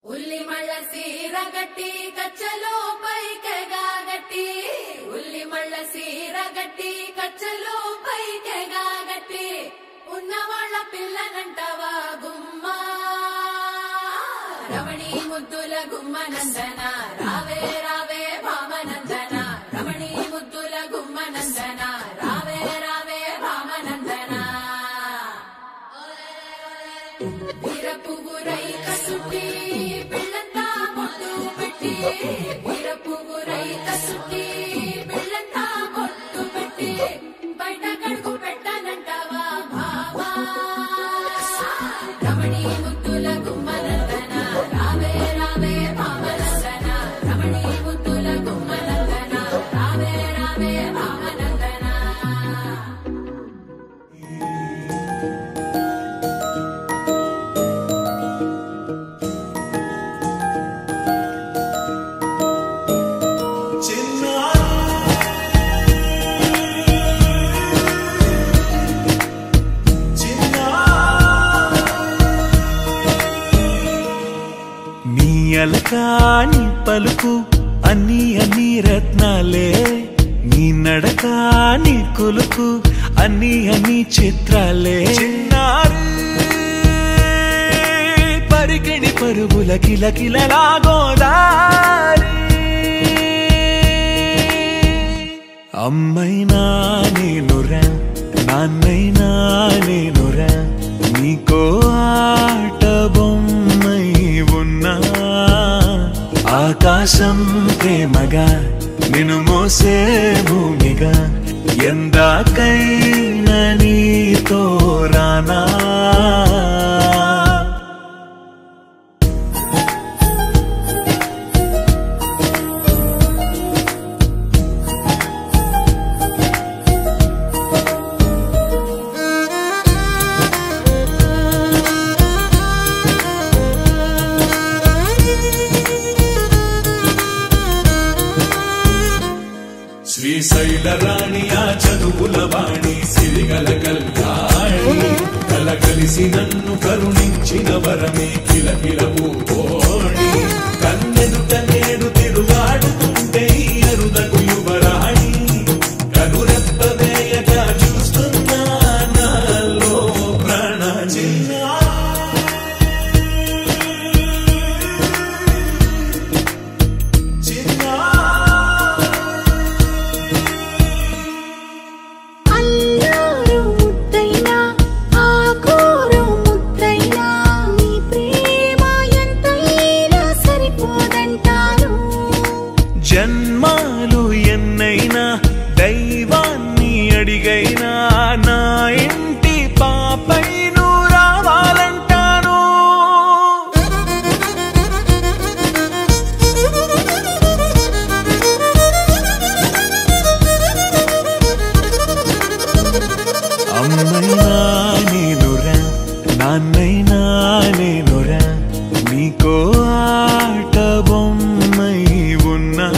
ఉల్లి మళ్ళ సీర గట్టి కచ్చలో పైకెగా గట్టి ఉల్లి మళ్ళ సీర గట్టి కచ్చలో పైకెగా గట్టి ఉన్న వాళ్ళ పిల్లనంటవా గుమ్మా రమణి ముద్దుల గుమ్మనందన రావే రావే భామనందన రమణి ముద్దుల గుమ్మనందన రావే రావే భామనందన వీర పువ్వురై కసుట్టి పిల్లంతా బొట్టు పెట్టి వీర పువ్వురై కసుట్టి పిల్లంతా బొట్టు పెట్టి బయట కడుగు పెట్టనంటావా బాబా రమణి ముద్దుల గుమ్మనందన రావే రావే భామనందన రమణి ముద్దుల గుమ్మనందన రావే రావే భామనందన నీ అలకాని పలుకు అన్ని అన్ని రత్నాలే నీ నడకాని కులుకు అన్ని అన్ని చిత్రాలే చిన్నారు పరికిణి పరుగుల కిలకిలలా గోదారి అమ్మైనా నేనురా నాన్నైనా నేనురా నీకో ఆట బొమ్మై ఉన్నా ఆకాశం ప్రేమగా నిన్ను మోసే భూమిగా ఎందాకైనా నీతో రానా శ్రీశైల రాణి ఆ చదువుల వాణి సిరిగల కల్యాణి కల కలిసి నన్ను కరుణించిన వరమే కిలకిల ఓడి కన్నెదుట నేడు తిరుగాడుతుంటే ఈ అరుదకు యువరాణి కనురెప్ప వేయగా చూస్తున్నా నాలో ప్రాణ చిన్నా అల్లారు ముద్దైనా ఆకూరు ముద్దైనా నీ ప్రేమ ఎంతైనా సరిపోదంటాను జన్మాలు ఎన్నైనా దైవాన్ని అడిగైనా నా ఇంటి పాపై నువ్వు రావాలంటాను అమ్మైనా నేనురా నాన్నైనా నేనురా నీకో ఆట బొమ్మై ఉన్నా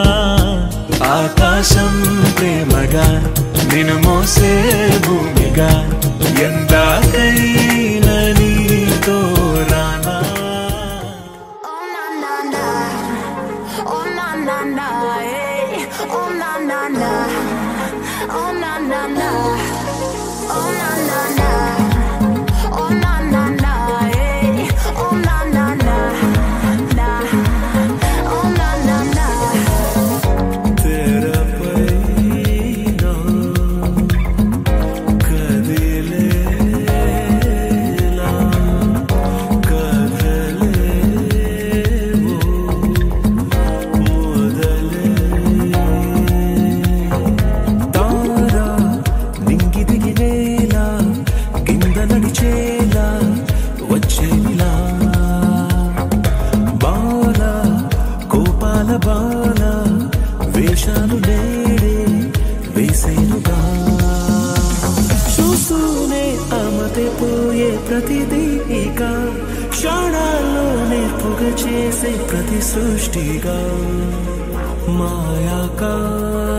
ఆకాశం ప్రేమగా నిన్ను మోసే భూమిగా ఎందాకైనా నీతో రానా Oh na na na, oh na na na, eh. oh na na na, oh na na na, oh na na na, oh na na na, eh. oh na na na, na, oh na na na. తెరపైనా కదిలేలా కదలేవో మొదలే తారా నింగి దిగినేలా కింద నడిచేలా వచ్చేలా బాల కోపాల బాల వేషాలు నేడే వేసేనుగా చూస్తూనే అమతే పోయే ప్రతిదీ ఇక క్షణాల్లో నేర్పుగా చేసే ప్రతి సృష్టిగా మాయాకా